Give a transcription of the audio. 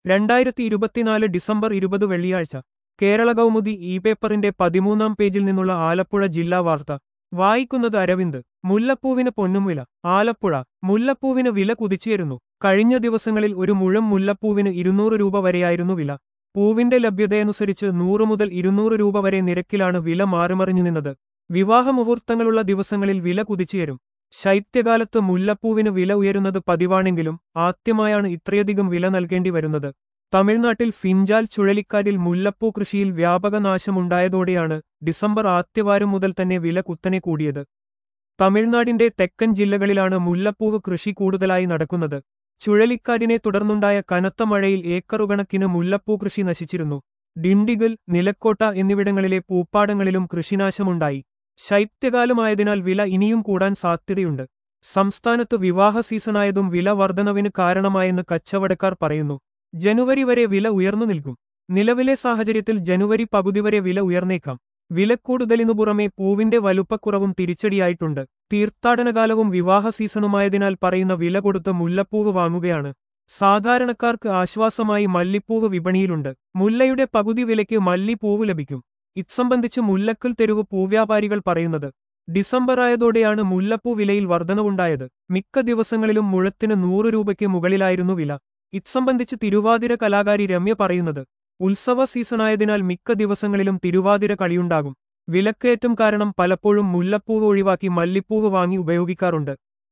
രണ്ടായിരത്തി ഇരുപത്തിനാല് ഡിസംബർ ഇരുപത് വെള്ളിയാഴ്ച കേരള കൗമുദി ഇ പേപ്പറിന്റെ പതിമൂന്നാം പേജിൽ നിന്നുള്ള ആലപ്പുഴ ജില്ലാ വാർത്ത വായിക്കുന്നത് അരവിന്ദ് മുല്ലപ്പൂവിന് പൊന്നും വില ആലപ്പുഴ മുല്ലപ്പൂവിന് വില കുതിച്ചുയരുന്നു കഴിഞ്ഞ ദിവസങ്ങളിൽ ഒരു മുഴം മുല്ലപ്പൂവിന് ഇരുന്നൂറ് രൂപ വരെയായിരുന്നു വില പൂവിന്റെ ലഭ്യതയനുസരിച്ച് നൂറ് മുതൽ ഇരുന്നൂറ് രൂപ വരെ നിരക്കിലാണ് വില മാറിമറിഞ്ഞു നിന്നത് വിവാഹ മുഹൂർത്തങ്ങളുള്ള ദിവസങ്ങളിൽ വില കുതിച്ചുയരും ശൈത്യകാലത്ത് മുല്ലപ്പൂവിന് വില ഉയരുന്നത് പതിവാണെങ്കിലും ആദ്യമായാണ് ഇത്രയധികം വില നൽകേണ്ടി വരുന്നത് തമിഴ്നാട്ടിൽ ഫിഞ്ചാൽ ചുഴലിക്കാറ്റിൽ മുല്ലപ്പൂ കൃഷിയിൽ വ്യാപക നാശമുണ്ടായതോടെയാണ് ഡിസംബർ ആദ്യവാരം മുതൽ തന്നെ വില കുത്തനെ കൂടിയത് തമിഴ്നാടിന്റെ തെക്കൻ ജില്ലകളിലാണ് മുല്ലപ്പൂവ് കൃഷി കൂടുതലായി നടക്കുന്നത് ചുഴലിക്കാറ്റിനെ തുടർന്നുണ്ടായ കനത്ത മഴയിൽ ഏക്കറുകണക്കിന് മുല്ലപ്പൂ കൃഷി നശിച്ചിരുന്നു ഡിണ്ടിഗൽ നിലക്കോട്ട എന്നിവിടങ്ങളിലെ പൂപ്പാടങ്ങളിലും കൃഷിനാശമുണ്ടായി ശൈത്യകാലമായതിനാൽ വില ഇനിയും കൂടാൻ സാധ്യതയുണ്ട് സംസ്ഥാനത്ത് വിവാഹ സീസണായതും വില വർധനവിന് കാരണമായെന്ന് കച്ചവടക്കാർ പറയുന്നു ജനുവരി വരെ വില ഉയർന്നു നിൽക്കും നിലവിലെ സാഹചര്യത്തിൽ ജനുവരി പകുതി വരെ വില ഉയർന്നേക്കാം വിലക്കൂടുതലിനു പുറമെ പൂവിന്റെ വലുപ്പക്കുറവും തിരിച്ചടിയായിട്ടുണ്ട് തീർത്ഥാടനകാലവും വിവാഹ സീസണുമായതിനാൽ പറയുന്ന വില കൊടുത്ത് മുല്ലപ്പൂവ് വാങ്ങുകയാണ് സാധാരണക്കാർക്ക് ആശ്വാസമായി മല്ലിപ്പൂവ് വിപണിയിലുണ്ട് മുല്ലയുടെ പകുതി വിലയ്ക്ക് മല്ലിപ്പൂവ് ലഭിക്കും ഇത്സംബന്ധിച്ച് മുല്ലക്കൽ തെരുവ് പൂവ്യാപാരികൾ പറയുന്നത് ഡിസംബർ ആയതോടെയാണ് മുല്ലപ്പൂ വിലയിൽ വർധനവുണ്ടായത് മിക്ക ദിവസങ്ങളിലും മുഴത്തിന് നൂറ് രൂപയ്ക്ക് മുകളിലായിരുന്നു വില ഇത്സംബന്ധിച്ച് തിരുവാതിര കലാകാരി രമ്യ പറയുന്നത് ഉത്സവ സീസണായതിനാൽ മിക്ക ദിവസങ്ങളിലും തിരുവാതിര കളിയുണ്ടാകും വിലക്കയറ്റം കാരണം പലപ്പോഴും മുല്ലപ്പൂവ് ഒഴിവാക്കി മല്ലിപ്പൂവ് വാങ്ങി ഉപയോഗിക്കാറുണ്ട്